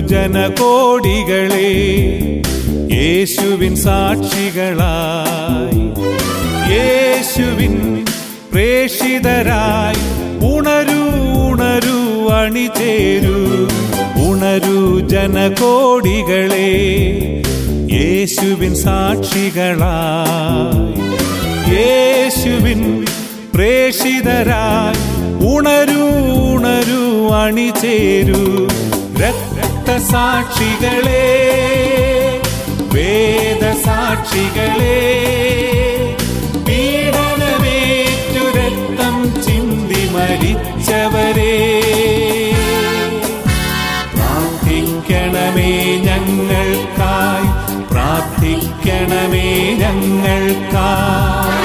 ജനകോടികളെ യേശുവിൻ സാക്ഷികളായി യേശുവിൻ പ്രേഷിതരായി ഉണരൂ ഉണരൂ അണിചേരൂ ഉണരൂ ജനകോടികളെ യേശുവിൻ സാക്ഷികളായി യേശുവിൻ പ്രേഷിതരായി ഉണരൂ ഉണരൂ അണിചേരൂ രക്തസാക്ഷികളെ വേദസാക്ഷികളെ പീഡനമേറ്റു രക്തം ചിന്തി മരിച്ചവരെ പ്രാർത്ഥിക്കണമേ ഞങ്ങൾക്കായി പ്രാർത്ഥിക്കണമേ ഞങ്ങൾക്കായി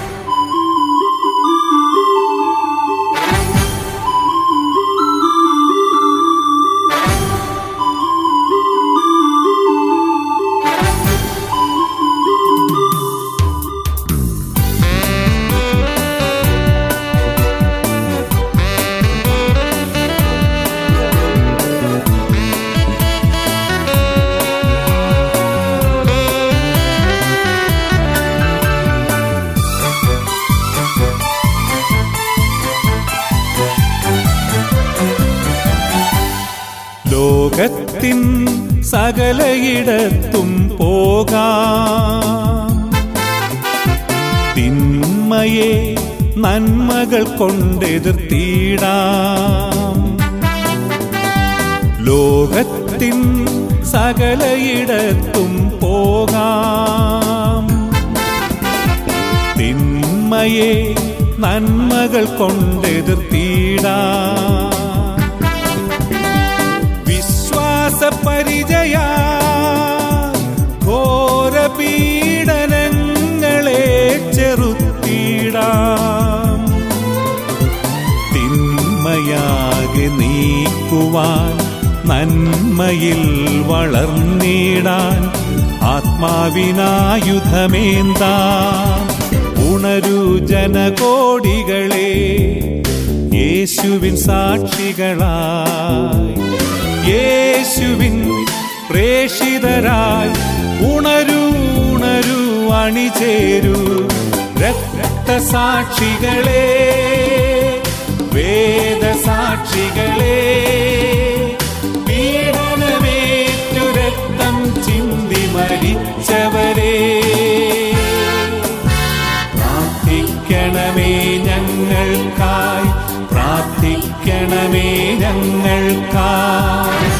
ലോകത്തിൻ സകലയിടത്തും പോകാം തിന്മയെ നന്മകൾ കൊണ്ടെതിർത്തിടാം ലോകത്തിൻ സകലയിടത്തും പോകാം തിന്മയെ നന്മകൾ കൊണ്ടെതിർത്തിടാം വിശ്വാസ പരിചയ ഘോര പീഡനങ്ങളെ ചെറുത്തിടാം തിന്മയാകെ നീക്കുവാൻ നന്മയിൽ വളർന്നിടാൻ ആത്മാവിനായുധമേന്താം ഉണരൂ ജനകോടികളെ യേശുവിൻ സാക്ഷികളായി യേശുവിൻ പ്രേഷിതരായി ഉണരൂ ഉണരൂ അണിചേരൂ രക്തസാക്ഷികളെ വേദസാക്ഷികളെ പീഡനമേറ്റു രക്തം ചിന്തി മരിച്ചവരെ പ്രാർത്ഥിക്കണമേ ഞങ്ങൾക്കായി പ്രാർത്ഥിക്കണമേ ഞങ്ങൾക്കായി